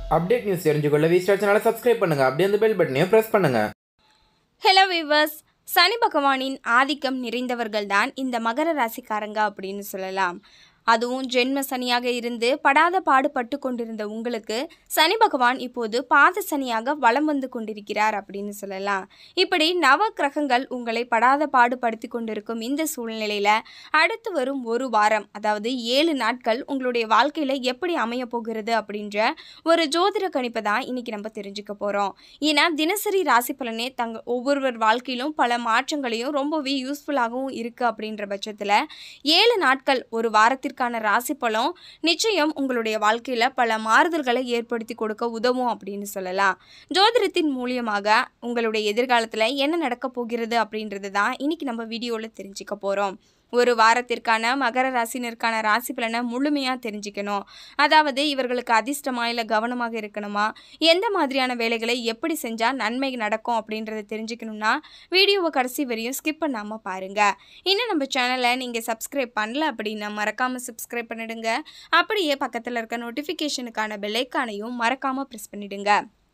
update news தெரிஞ்சுக்கொள்ள V star சேனலை subscribe பண்ணுங்கள் அப்படியே அந்த பெல் பட்டனையும் ப்ரெஸ் பண்ணுங்கள் ஹலோ விவர்ஸ் சனி பகவானின் ஆதிக்கம் நிறைந்தவர்கள்தான் இந்த மகர ராசிக்காரங்க அப்படின்னு சொல்லலாம் அதுவும் ஜென்ம சனியாக இருந்து படாத பாடுபட்டு கொண்டிருந்த உங்களுக்கு சனி பகவான் இப்போது பாத சனியாக வலம் வந்து கொண்டிருக்கிறார் அப்படின்னு சொல்லலாம் இப்படி நவ கிரகங்கள் உங்களை படாத பாடுபடுத்தி கொண்டிருக்கும் இந்த சூழ்நிலையில் அடுத்து வரும் ஒரு வாரம் அதாவது ஏழு நாட்கள் உங்களுடைய வாழ்க்கையில் எப்படி அமைய போகிறது அப்படின்ற ஒரு ஜோதிட கணிப்பை தான் இன்னைக்கு நம்ம தெரிஞ்சுக்க போகிறோம் ஏன்னா தினசரி ராசி பலனே தங்க ஒவ்வொருவர் வாழ்க்கையிலும் பல மாற்றங்களையும் ரொம்பவே யூஸ்ஃபுல்லாகவும் இருக்குது அப்படின்ற பட்சத்தில் ஏழு நாட்கள் ஒரு வாரத்திற்கான ராசி பலன் நிச்சயம் உங்களுடைய வாழ்க்கையில் பல மாறுதல்களை ஏற்படுத்தி கொடுக்க உதவும் அப்படின்னு சொல்லலாம் ஜோதிடத்தின் மூலியமாக உங்களுடைய எதிர்காலத்தில் என்ன நடக்க போகிறது அப்படின்றது தான் இன்னைக்கு நம்ம வீடியோவில் தெரிஞ்சுக்க போகிறோம் ஒரு வாரத்திற்கான மகர ராசினருக்கான ராசி பலனை முழுமையாக தெரிஞ்சுக்கணும் அதாவது இவர்களுக்கு அதிர்ஷ்டமா இல்லை கவனமாக இருக்கணுமா எந்த மாதிரியான வேலைகளை எப்படி செஞ்சால் நன்மை நடக்கும் அப்படின்றத தெரிஞ்சுக்கணும்னா வீடியோவை கடைசி வரையும் ஸ்கிப் பண்ணாமல் பாருங்கள் இன்னும் நம்ம சேனலை நீங்கள் சப்ஸ்கிரைப் பண்ணல அப்படின்னா மறக்காமல் சப்ஸ்கிரைப் பண்ணிடுங்க அப்படியே பக்கத்தில் இருக்க நோட்டிஃபிகேஷனுக்கான பெல்லைக்கானையும் மறக்காமல் ப்ரெஸ் பண்ணிடுங்க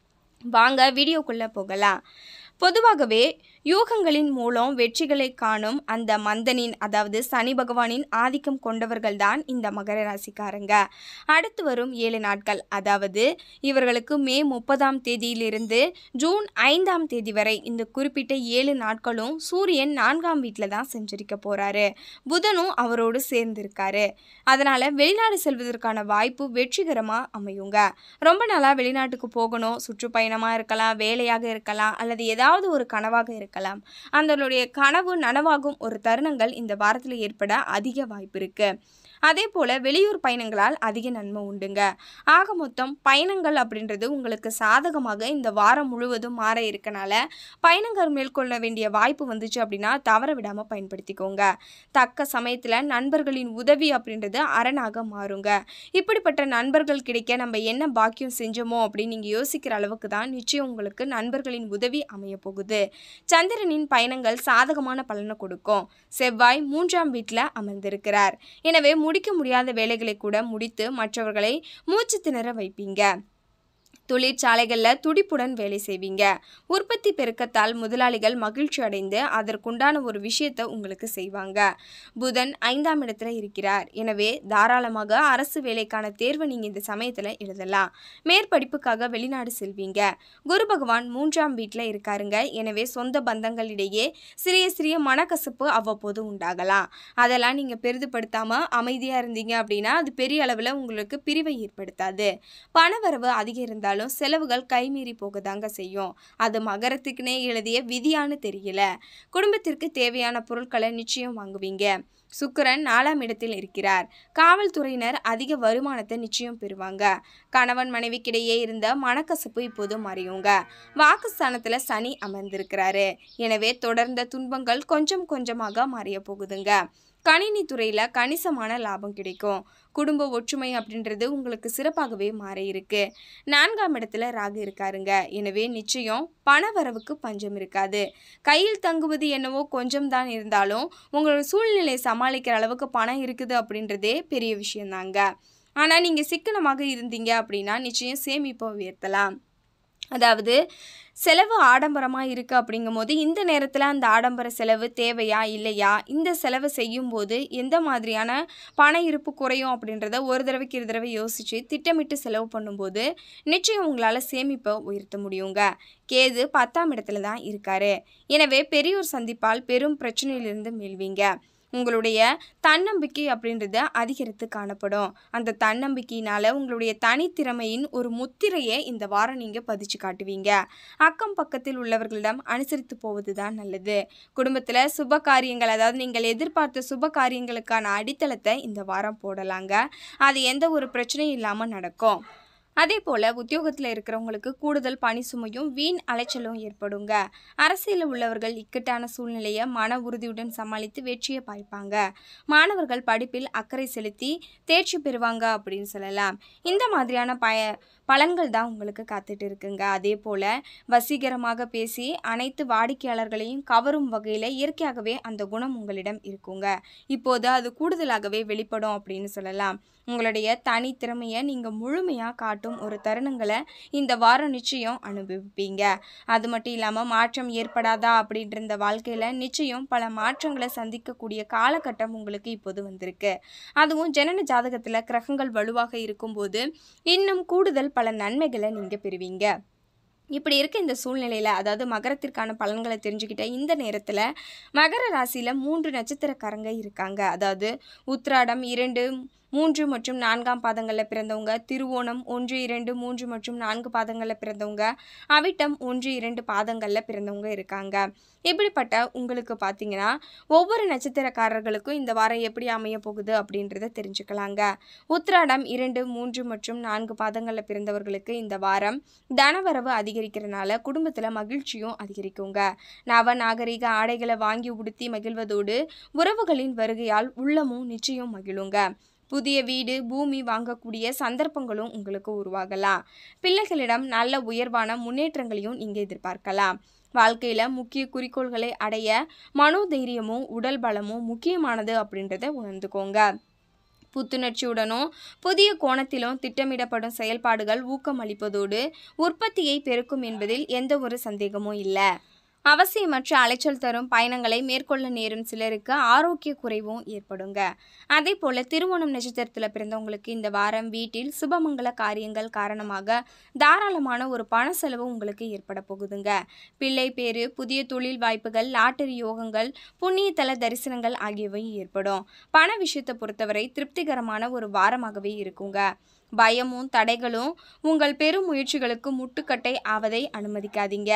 வாங்க வீடியோக்குள்ளே போகலாம் பொதுவாகவே யூகங்களின் மூலம் வெற்றிகளை காணும் அந்த மந்தனின் அதாவது சனி பகவானின் ஆதிக்கம் கொண்டவர்கள்தான் இந்த மகர ராசிக்காரங்க அடுத்து வரும் ஏழு நாட்கள் அதாவது இவர்களுக்கு மே முப்பதாம் தேதியிலிருந்து ஜூன் ஐந்தாம் தேதி வரை இந்த குறிப்பிட்ட ஏழு நாட்களும் சூரியன் நான்காம் வீட்டில் தான் செஞ்சரிக்க போகிறாரு புதனும் அவரோடு சேர்ந்திருக்காரு அதனால் வெளிநாடு செல்வதற்கான வாய்ப்பு வெற்றிகரமாக அமையுங்க ரொம்ப நாளாக வெளிநாட்டுக்கு போகணும் சுற்றுப்பயணமாக இருக்கலாம் வேலையாக இருக்கலாம் அல்லது ஏதாவது ஒரு கனவாக இருக்கலாம் அதனுடைய கனவு நனவாகும் ஒரு தருணங்கள் இந்த வாரத்தில் ஏற்பட அதிக வாய்ப்பு இருக்குது அதே போல் வெளியூர் பயணங்களால் அதிக நன்மை உண்டுங்க ஆக மொத்தம் பயணங்கள் அப்படின்றது உங்களுக்கு சாதகமாக இந்த வாரம் முழுவதும் மாற இருக்கனால பயணங்கள் மேற்கொள்ள வேண்டிய வாய்ப்பு வந்துச்சு அப்படின்னா தவற விடாமல் பயன்படுத்திக்கோங்க தக்க சமயத்தில் நண்பர்களின் உதவி அப்படின்றது அரணாக மாறுங்க இப்படிப்பட்ட நண்பர்கள் கிடைக்க நம்ம என்ன பாக்கியம் செஞ்சோமோ அப்படின்னு நீங்கள் யோசிக்கிற அளவுக்கு தான் நிச்சயம் உங்களுக்கு நண்பர்களின் உதவி அமைய போகுது சந்திரனின் பயணங்கள் சாதகமான பலனை கொடுக்கும் செவ்வாய் மூன்றாம் வீட்டில் அமர்ந்திருக்கிறார் எனவே முடிக்க முடியாத வேலைகளை கூட முடித்து மற்றவர்களை மூச்சு திணற வைப்பீங்க தொழிற்சாலைகளில் துடிப்புடன் வேலை செய்வீங்க உற்பத்தி பெருக்கத்தால் முதலாளிகள் மகிழ்ச்சி அடைந்து அதற்குண்டான ஒரு விஷயத்தை உங்களுக்கு செய்வாங்க புதன் ஐந்தாம் இடத்துல இருக்கிறார் எனவே தாராளமாக அரசு வேலைக்கான தேர்வை நீங்கள் இந்த சமயத்தில் எழுதலாம் மேற்படிப்புக்காக வெளிநாடு செல்வீங்க குரு பகவான் மூன்றாம் வீட்டில் இருக்காருங்க எனவே சொந்த பந்தங்களிடையே சிறிய சிறிய மனக்கசப்பு அவ்வப்போது உண்டாகலாம் அதெல்லாம் நீங்கள் பெரிதுபடுத்தாமல் அமைதியாக இருந்தீங்க அப்படின்னா அது பெரிய அளவில் உங்களுக்கு பிரிவை ஏற்படுத்தாது பணவரவு அதிகம் இருந்தாலும் செலவுகள் கைமீறி போகதாங்க செய்யும் அது மகரத்துக்குனே எழுதிய விதியான்னு தெரியல குடும்பத்திற்கு தேவையான பொருட்களை நிச்சயம் வாங்குவீங்க சுக்கிரன் நாலாம் இடத்தில் இருக்கிறார் காவல்துறையினர் அதிக வருமானத்தை நிச்சயம் பெறுவாங்க கணவன் மனைவிக்கிடையே இருந்த மனக்கசப்பு இப்போது மறையுங்க வாக்குஸ்தானத்தில் சனி அமர்ந்திருக்கிறாரு எனவே தொடர்ந்த துன்பங்கள் கொஞ்சம் கொஞ்சமாக மறைய போகுதுங்க கணினி துறையில் கணிசமான லாபம் கிடைக்கும் குடும்ப ஒற்றுமை அப்படின்றது உங்களுக்கு சிறப்பாகவே மாற இருக்கு நான்காம் இடத்துல ராகு இருக்காருங்க எனவே நிச்சயம் பண வரவுக்கு பஞ்சம் இருக்காது கையில் தங்குவது என்னவோ கொஞ்சம் தான் இருந்தாலும் உங்களோட சூழ்நிலையை சமாளிக்கிற அளவுக்கு பணம் இருக்குது அப்படின்றதே பெரிய விஷயம்தாங்க ஆனால் நீங்கள் சிக்கனமாக இருந்தீங்க அப்படின்னா நிச்சயம் சேமிப்பை உயர்த்தலாம் அதாவது செலவு ஆடம்பரமாக இருக்குது அப்படிங்கும் போது இந்த நேரத்தில் அந்த ஆடம்பர செலவு தேவையா இல்லையா இந்த செலவு செய்யும்போது எந்த மாதிரியான பண இருப்பு குறையும் அப்படின்றத ஒரு தடவைக்கு இரு தடவை யோசித்து திட்டமிட்டு செலவு பண்ணும்போது நிச்சயம் உங்களால் சேமிப்பை உயர்த்த முடியுங்க கேது பத்தாம் இடத்துல தான் இருக்காரு எனவே பெரியோர் சந்திப்பால் பெரும் பிரச்சனையிலிருந்து மீள்வீங்க உங்களுடைய தன்னம்பிக்கை அப்படின்றது அதிகரித்து காணப்படும் அந்த தன்னம்பிக்கையினால் உங்களுடைய தனித்திறமையின் ஒரு முத்திரையை இந்த வாரம் நீங்கள் பதிச்சு காட்டுவீங்க அக்கம் பக்கத்தில் உள்ளவர்களிடம் அனுசரித்து போவது தான் நல்லது குடும்பத்தில் சுப காரியங்கள் அதாவது நீங்கள் எதிர்பார்த்த சுப காரியங்களுக்கான அடித்தளத்தை இந்த வாரம் போடலாங்க அது எந்த ஒரு பிரச்சனையும் இல்லாமல் நடக்கும் அதே போல் உத்தியோகத்தில் இருக்கிறவங்களுக்கு கூடுதல் பணி சுமையும் வீண் அலைச்சலும் ஏற்படுங்க அரசியலில் உள்ளவர்கள் இக்கட்டான சூழ்நிலையை மன உறுதியுடன் சமாளித்து வெற்றியை பாய்ப்பாங்க மாணவர்கள் படிப்பில் அக்கறை செலுத்தி தேர்ச்சி பெறுவாங்க அப்படின்னு சொல்லலாம் இந்த மாதிரியான பய பலன்கள் தான் உங்களுக்கு காத்துட்டு இருக்குங்க அதே போல் வசீகரமாக பேசி அனைத்து வாடிக்கையாளர்களையும் கவரும் வகையில் இயற்கையாகவே அந்த குணம் உங்களிடம் இருக்குங்க இப்போது அது கூடுதலாகவே வெளிப்படும் அப்படின்னு சொல்லலாம் உங்களுடைய தனித்திறமையை நீங்கள் முழுமையாக காட்டும் ஒரு தருணங்களை இந்த வாரம் நிச்சயம் அனுபவிப்பீங்க அது மட்டும் இல்லாமல் மாற்றம் ஏற்படாதா அப்படின்ற இந்த வாழ்க்கையில் நிச்சயம் பல மாற்றங்களை சந்திக்கக்கூடிய காலகட்டம் உங்களுக்கு இப்போது வந்திருக்கு அதுவும் ஜனன ஜாதகத்தில் கிரகங்கள் வலுவாக இருக்கும்போது இன்னும் கூடுதல் பல நன்மைகளை நீங்கள் பெறுவீங்க இப்படி இருக்க இந்த சூழ்நிலையில் அதாவது மகரத்திற்கான பலன்களை தெரிஞ்சுக்கிட்ட இந்த நேரத்தில் மகர ராசியில் மூன்று நட்சத்திரக்காரங்க இருக்காங்க அதாவது உத்ராடம் இரண்டு மூன்று மற்றும் நான்காம் பாதங்களில் பிறந்தவங்க திருவோணம் ஒன்று இரண்டு மூன்று மற்றும் நான்கு பாதங்களில் பிறந்தவங்க அவிட்டம் ஒன்று இரண்டு பாதங்களில் பிறந்தவங்க இருக்காங்க இப்படிப்பட்ட உங்களுக்கு பார்த்தீங்கன்னா ஒவ்வொரு நட்சத்திரக்காரர்களுக்கும் இந்த வாரம் எப்படி அமைய போகுது அப்படின்றத தெரிஞ்சுக்கலாங்க உத்ராடம் இரண்டு மூன்று மற்றும் நான்கு பாதங்களில் பிறந்தவர்களுக்கு இந்த வாரம் தனவரவு அதிகரிக்கிறனால குடும்பத்தில் மகிழ்ச்சியும் அதிகரிக்குங்க நவ நாகரிக ஆடைகளை வாங்கி உடுத்தி மகிழ்வதோடு உறவுகளின் வருகையால் உள்ளமும் நிச்சயம் மகிழுங்க புதிய வீடு பூமி வாங்கக்கூடிய சந்தர்ப்பங்களும் உங்களுக்கு உருவாகலாம் பிள்ளைகளிடம் நல்ல உயர்வான முன்னேற்றங்களையும் நீங்கள் எதிர்பார்க்கலாம் வாழ்க்கையில் முக்கிய குறிக்கோள்களை அடைய மனோதைரியமும் உடல் பலமும் முக்கியமானது அப்படின்றத உணர்ந்துக்கோங்க புத்துணர்ச்சியுடனும் புதிய கோணத்திலும் திட்டமிடப்படும் செயல்பாடுகள் ஊக்கம் அளிப்பதோடு உற்பத்தியை பெருக்கும் என்பதில் எந்த ஒரு சந்தேகமும் இல்லை அவசியமற்ற அலைச்சல் தரும் பயணங்களை மேற்கொள்ள நேரும் சிலருக்கு ஆரோக்கிய குறைவும் ஏற்படுங்க அதே போல் திருவோணம் நட்சத்திரத்தில் பிறந்தவங்களுக்கு இந்த வாரம் வீட்டில் சுபமங்கல காரியங்கள் காரணமாக தாராளமான ஒரு பண செலவு உங்களுக்கு ஏற்பட போகுதுங்க பிள்ளை பேரு புதிய தொழில் வாய்ப்புகள் லாட்டரி யோகங்கள் புண்ணியத்தல தரிசனங்கள் ஆகியவை ஏற்படும் பண விஷயத்தை பொறுத்தவரை திருப்திகரமான ஒரு வாரமாகவே இருக்குங்க பயமும் தடைகளும் உங்கள் பெரும் முயற்சிகளுக்கு முட்டுக்கட்டை ஆவதை அனுமதிக்காதீங்க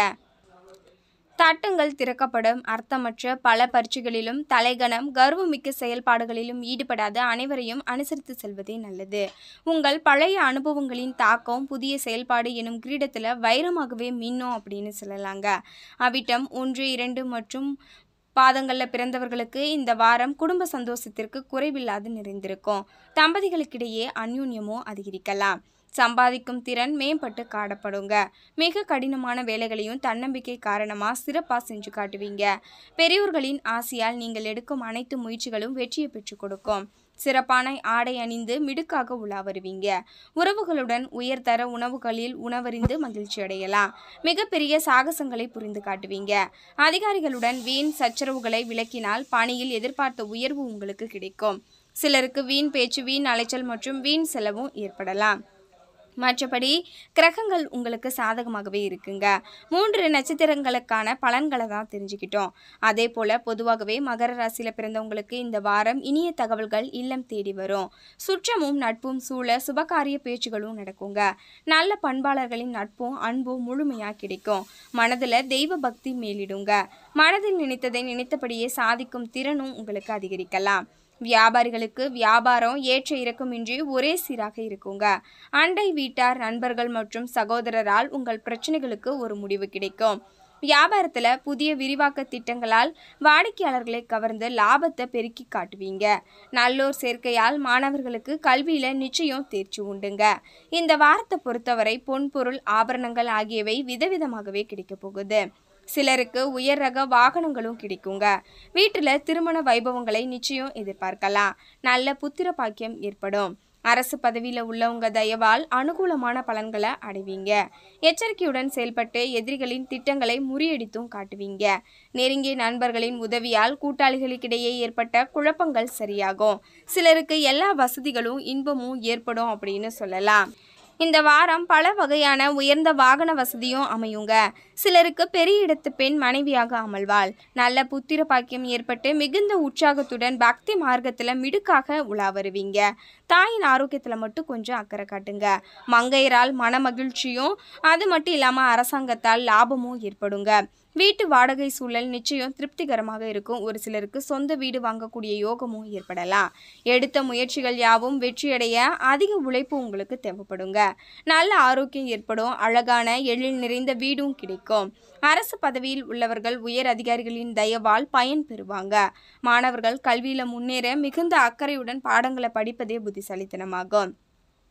தட்டுங்கள் திறக்கப்படும் அர்த்தமற்ற பல பரீட்சைகளிலும் தலைகணம் கர்வமிக்க செயல்பாடுகளிலும் ஈடுபடாத அனைவரையும் அனுசரித்து செல்வதே நல்லது உங்கள் பழைய அனுபவங்களின் தாக்கம் புதிய செயல்பாடு எனும் கிரீடத்தில் வைரமாகவே மின்னும் அப்படின்னு சொல்லலாங்க அவிட்டம் ஒன்று இரண்டு மற்றும் பாதங்களில் பிறந்தவர்களுக்கு இந்த வாரம் குடும்ப சந்தோஷத்திற்கு குறைவில்லாது நிறைந்திருக்கும் தம்பதிகளுக்கிடையே அந்யூன்யமும் அதிகரிக்கலாம் சம்பாதிக்கும் திறன் மேம்பட்டு காணப்படுங்க மிக கடினமான வேலைகளையும் தன்னம்பிக்கை காரணமாக சிறப்பாக செஞ்சு காட்டுவீங்க பெரியோர்களின் ஆசையால் நீங்கள் எடுக்கும் அனைத்து முயற்சிகளும் வெற்றியை பெற்றுக் கொடுக்கும் சிறப்பான ஆடை அணிந்து மிடுக்காக உலா வருவீங்க உறவுகளுடன் உயர்தர உணவுகளில் உணவறிந்து மகிழ்ச்சி அடையலாம் மிகப்பெரிய சாகசங்களை புரிந்து காட்டுவீங்க அதிகாரிகளுடன் வீண் சச்சரவுகளை விளக்கினால் பணியில் எதிர்பார்த்த உயர்வு உங்களுக்கு கிடைக்கும் சிலருக்கு வீண் பேச்சு வீண் அலைச்சல் மற்றும் வீண் செலவும் ஏற்படலாம் மற்றபடி கிரகங்கள் உங்களுக்கு சாதகமாகவே இருக்குங்க மூன்று நட்சத்திரங்களுக்கான பலன்களை தான் தெரிஞ்சுக்கிட்டோம் அதே போல் பொதுவாகவே மகர ராசியில் பிறந்தவங்களுக்கு இந்த வாரம் இனிய தகவல்கள் இல்லம் தேடி வரும் சுற்றமும் நட்பும் சூழ சுபகாரிய பேச்சுகளும் நடக்குங்க நல்ல பண்பாளர்களின் நட்பும் அன்பும் முழுமையாக கிடைக்கும் மனதில் தெய்வ பக்தி மேலிடுங்க மனதில் நினைத்ததை நினைத்தபடியே சாதிக்கும் திறனும் உங்களுக்கு அதிகரிக்கலாம் வியாபாரிகளுக்கு வியாபாரம் ஏற்ற இறக்கமின்றி ஒரே சீராக இருக்குங்க அண்டை வீட்டார் நண்பர்கள் மற்றும் சகோதரரால் உங்கள் பிரச்சனைகளுக்கு ஒரு முடிவு கிடைக்கும் வியாபாரத்தில் புதிய விரிவாக்க திட்டங்களால் வாடிக்கையாளர்களை கவர்ந்து லாபத்தை பெருக்கி காட்டுவீங்க நல்லோர் சேர்க்கையால் மாணவர்களுக்கு கல்வியில் நிச்சயம் தேர்ச்சி உண்டுங்க இந்த வாரத்தை பொறுத்தவரை பொன்பொருள் ஆபரணங்கள் ஆகியவை விதவிதமாகவே கிடைக்க போகுது சிலருக்கு உயர் ரக வாகனங்களும் கிடைக்குங்க வீட்டில் திருமண வைபவங்களை நிச்சயம் எதிர்பார்க்கலாம் நல்ல புத்திர பாக்கியம் ஏற்படும் அரசு பதவியில் உள்ளவங்க தயவால் அனுகூலமான பலன்களை அடைவீங்க எச்சரிக்கையுடன் செயல்பட்டு எதிரிகளின் திட்டங்களை முறியடித்தும் காட்டுவீங்க நெருங்கிய நண்பர்களின் உதவியால் கூட்டாளிகளுக்கிடையே ஏற்பட்ட குழப்பங்கள் சரியாகும் சிலருக்கு எல்லா வசதிகளும் இன்பமும் ஏற்படும் அப்படின்னு சொல்லலாம் இந்த வாரம் பல வகையான உயர்ந்த வாகன வசதியும் அமையுங்க சிலருக்கு பெரிய இடத்து பெண் மனைவியாக அமல்வாள் நல்ல புத்திர பாக்கியம் ஏற்பட்டு மிகுந்த உற்சாகத்துடன் பக்தி மார்க்கத்தில் மிடுக்காக உலா வருவீங்க தாயின் ஆரோக்கியத்தில் மட்டும் கொஞ்சம் அக்கறை காட்டுங்க மங்கையரால் மன மகிழ்ச்சியும் அது மட்டும் இல்லாமல் அரசாங்கத்தால் லாபமும் ஏற்படுங்க வீட்டு வாடகை சூழல் நிச்சயம் திருப்திகரமாக இருக்கும் ஒரு சிலருக்கு சொந்த வீடு வாங்கக்கூடிய யோகமும் ஏற்படலாம் எடுத்த முயற்சிகள் யாவும் வெற்றியடைய அதிக உழைப்பு உங்களுக்கு தேவைப்படுங்க நல்ல ஆரோக்கியம் ஏற்படும் அழகான எழில் நிறைந்த வீடும் கிடைக்கும் அரசு பதவியில் உள்ளவர்கள் உயர் அதிகாரிகளின் தயவால் பயன் பெறுவாங்க மாணவர்கள் கல்வியில் முன்னேற மிகுந்த அக்கறையுடன் பாடங்களை படிப்பதே புத்திசாலித்தனமாகும்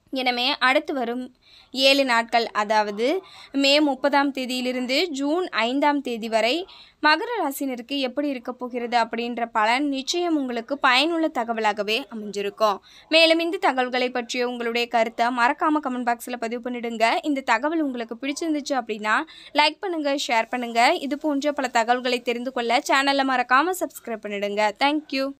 எனவே அடுத்து வரும் ஏழு நாட்கள் அதாவது மே முப்பதாம் தேதியிலிருந்து ஜூன் ஐந்தாம் தேதி வரை மகர ராசினருக்கு எப்படி இருக்க போகிறது அப்படின்ற பலன் நிச்சயம் உங்களுக்கு பயனுள்ள தகவலாகவே அமைஞ்சிருக்கும் மேலும் இந்த தகவல்களை பற்றிய உங்களுடைய கருத்தை மறக்காம கமெண்ட் பாக்ஸில் பதிவு பண்ணிடுங்க இந்த தகவல் உங்களுக்கு பிடிச்சிருந்துச்சு அப்படின்னா லைக் பண்ணுங்க ஷேர் பண்ணுங்க இது போன்ற பல தகவல்களை தெரிந்து கொள்ள சேனலை மறக்காம சப்ஸ்கிரைப் பண்ணிடுங்க தேங்க்யூ